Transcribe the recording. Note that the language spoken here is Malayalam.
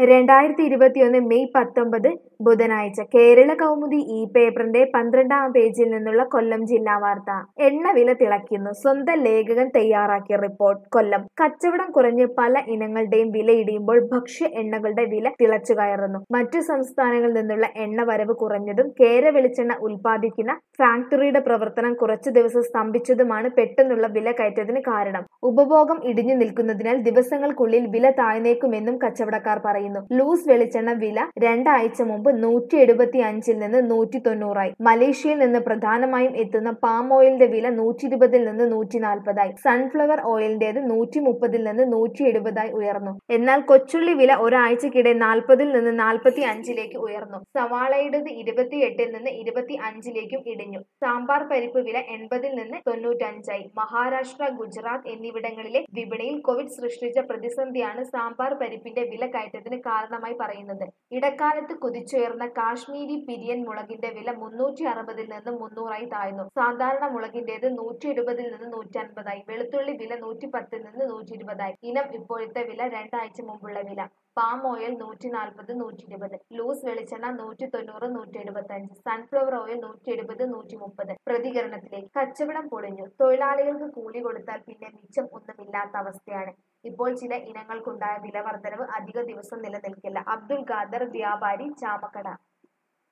രണ്ടായിരത്തി ഇരുപത്തിയൊന്ന് മെയ് പത്തൊമ്പത് ബുധനാഴ്ച കേരള കൗമുദി ഈ പേപ്പറിന്റെ പന്ത്രണ്ടാം പേജിൽ നിന്നുള്ള കൊല്ലം ജില്ലാ വാർത്ത എണ്ണവില തിളയ്ക്കുന്നു സ്വന്തം ലേഖകൻ തയ്യാറാക്കിയ റിപ്പോർട്ട് കൊല്ലം കച്ചവടം കുറഞ്ഞ് പല ഇനങ്ങളുടെയും വില ഇടിയുമ്പോൾ ഭക്ഷ്യ എണ്ണകളുടെ വില തിളച്ചു കയറുന്നു മറ്റു സംസ്ഥാനങ്ങളിൽ നിന്നുള്ള എണ്ണ വരവ് കുറഞ്ഞതും കേര വെളിച്ചെണ്ണ ഉൽപ്പാദിക്കുന്ന ഫാക്ടറിയുടെ പ്രവർത്തനം കുറച്ചു ദിവസം സ്തംഭിച്ചതുമാണ് പെട്ടെന്നുള്ള വില കയറ്റത്തിന് കാരണം ഉപഭോഗം ഇടിഞ്ഞു നിൽക്കുന്നതിനാൽ ദിവസങ്ങൾക്കുള്ളിൽ വില താഴ്ന്നേക്കുമെന്നും കച്ചവടക്കാർ പറയുന്നു ലൂസ് വെളിച്ചെണ്ണ വില രണ്ടാഴ്ച മുമ്പ് നൂറ്റി എഴുപത്തി അഞ്ചിൽ നിന്ന് നൂറ്റി തൊണ്ണൂറായി മലേഷ്യയിൽ നിന്ന് പ്രധാനമായും എത്തുന്ന പാം ഓയിലിന്റെ വില നൂറ്റി ഇരുപതിൽ നിന്ന് നൂറ്റി നാൽപ്പതായി സൺഫ്ലവർ ഓയിലിന്റേത് നൂറ്റി മുപ്പതിൽ നിന്ന് നൂറ്റി എഴുപതായി ഉയർന്നു എന്നാൽ കൊച്ചുള്ളി വില ഒരാഴ്ചക്കിടെ നാൽപ്പതിൽ നിന്ന് നാൽപ്പത്തി അഞ്ചിലേക്ക് ഉയർന്നു സവാളയുടേത് ഇരുപത്തിയെട്ടിൽ നിന്ന് ഇരുപത്തി അഞ്ചിലേക്കും ഇടിഞ്ഞു സാമ്പാർ പരിപ്പ് വില എൺപതിൽ നിന്ന് തൊണ്ണൂറ്റഞ്ചായി മഹാരാഷ്ട്ര ഗുജറാത്ത് എന്നിവിടങ്ങളിലെ വിപണിയിൽ കോവിഡ് സൃഷ്ടിച്ച പ്രതിസന്ധിയാണ് സാമ്പാർ പരിപ്പിന്റെ വില കയറ്റത്തിന് കാരണമായി പറയുന്നത് ഇടക്കാലത്ത് കുതിച്ചുയർന്ന കാശ്മീരി പിരിയൻ മുളകിന്റെ വില മുന്നൂറ്റി അറുപതിൽ നിന്ന് മുന്നൂറായി താഴ്ന്നു സാധാരണ മുളകിന്റേത് നൂറ്റി എഴുപതിൽ നിന്ന് നൂറ്റി അൻപതായി വെളുത്തുള്ളി വില നൂറ്റി പത്തിൽ നിന്ന് നൂറ്റി ഇരുപതായി ഇനം ഇപ്പോഴത്തെ വില രണ്ടാഴ്ച മുമ്പുള്ള വില പാം ഓയിൽ നൂറ്റി നാൽപ്പത് നൂറ്റി ഇരുപത് ലൂസ് വെളിച്ചെണ്ണ നൂറ്റി തൊണ്ണൂറ് നൂറ്റി എഴുപത്തി അഞ്ച് സൺഫ്ലവർ ഓയിൽ നൂറ്റി എഴുപത് നൂറ്റി മുപ്പത് പ്രതികരണത്തിലേക്ക് കച്ചവടം പൊളിഞ്ഞു തൊഴിലാളികൾക്ക് കൂലി കൊടുത്താൽ പിന്നെ മിച്ചം ഒന്നുമില്ലാത്ത അവസ്ഥയാണ് ഇപ്പോൾ ചില ഇനങ്ങൾക്കുണ്ടായ വില വർധനവ് അധിക ദിവസം നിലനിൽക്കില്ല അബ്ദുൽ ഖാദർ വ്യാപാരി ചാമക്കട